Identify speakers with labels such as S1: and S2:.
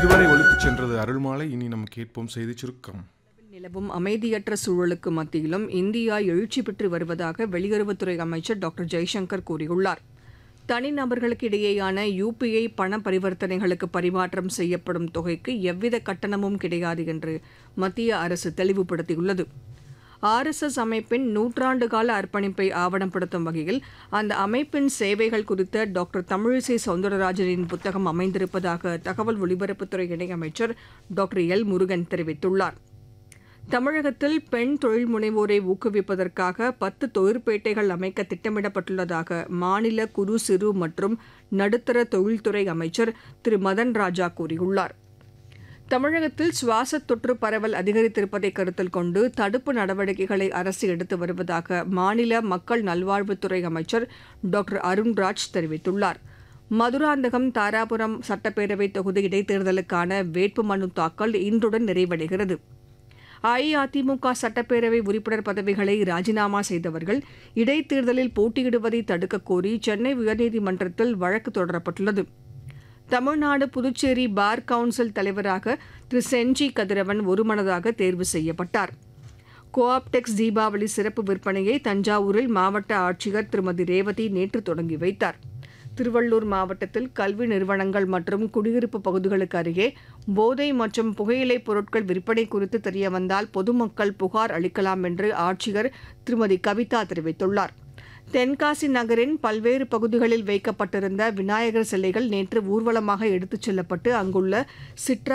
S1: இதுவரை ஒலித்துச் சென்றது அருள்மாலை இனி நம்ம கேட்போம் செய்தி சுருக்கம்
S2: நிலவும் அமைதியற்ற சூழலுக்கு மத்தியிலும் இந்தியா எழுச்சி பெற்று வருவதாக வெளியுறவுத்துறை அமைச்சர் டாக்டர் ஜெய்சங்கர் கூறியுள்ளார் தனிநபர்களுக்கு இடையேயான யுபிஐ பண பரிவர்த்தனைகளுக்கு பரிமாற்றம் செய்யப்படும் தொகைக்கு எவ்வித கட்டணமும் கிடையாது என்று மத்திய அரசு தெளிவுபடுத்தியுள்ளது ஆர்எஸ்எஸ் அமைப்பின் நூற்றாண்டு கால அர்ப்பணிப்பை ஆவணப்படுத்தும் வகையில் அந்த அமைப்பின் சேவைகள் குறித்த டாக்டர் தமிழிசை சவுந்தரராஜனின் புத்தகம் அமைந்திருப்பதாக தகவல் ஒலிபரப்புத்துறை இணையமைச்சர் டாக்டர் எல் முருகன் தெரிவித்துள்ளார் தமிழகத்தில் பெண் தொழில் முனைவோரை ஊக்குவிப்பதற்காக பத்து தொழிற்பேட்டைகள் அமைக்க திட்டமிடப்பட்டுள்ளதாக மாநில குறு சிறு மற்றும் நடுத்தர தொழில்துறை அமைச்சர் திரு மதன் ராஜா கூறியுள்ளார் தமிழகத்தில் சுவாச தொற்று பரவல் அதிகரித்திருப்பதை கருத்தில் கொண்டு தடுப்பு நடவடிக்கைகளை அரசு எடுத்து வருவதாக மாநில மக்கள் நல்வாழ்வுத்துறை அமைச்சர் டாக்டர் அருண்ராஜ் தெரிவித்துள்ளார் மதுராந்தகம் தாராபுரம் சட்டப்பேரவை தொகுதி இடைத்தேர்தலுக்கான வேட்புமனு தாக்கல் இன்றுடன் நிறைவடைகிறது அஇஅதிமுக சட்டப்பேரவை உறுப்பினர் பதவிகளை ராஜினாமா செய்தவர்கள் இடைத்தேர்தலில் போட்டியிடுவதை தடுக்கக் கோரி சென்னை உயர்நீதிமன்றத்தில் வழக்கு தொடரப்பட்டுள்ளது தமிழ்நாடு புதுச்சேரி பார் கவுன்சில் தலைவராக திரு செஞ்சி கதிரவன் ஒருமனதாக தேர்வு செய்யப்பட்டார் கோஆப்டெக்ஸ் தீபாவளி சிறப்பு விற்பனையை தஞ்சாவூரில் மாவட்ட ஆட்சியர் திருமதி ரேவதி நேற்று தொடங்கி வைத்தார் திருவள்ளூர் மாவட்டத்தில் கல்வி நிறுவனங்கள் மற்றும் குடியிருப்பு பகுதிகளுக்கு அருகே போதை மற்றும் புகையிலைப் பொருட்கள் விற்பனை குறித்து தெரியவந்தால் பொதுமக்கள் புகார் அளிக்கலாம் என்று ஆட்சியர் திருமதி கவிதா தெரிவித்துள்ளார் தென்காசி நகரின் பல்வேறு பகுதிகளில் வைக்கப்பட்டிருந்த விநாயகர் சிலைகள் நேற்று ஊர்வலமாக எடுத்துச் செல்லப்பட்டு அங்குள்ள சிட்ரா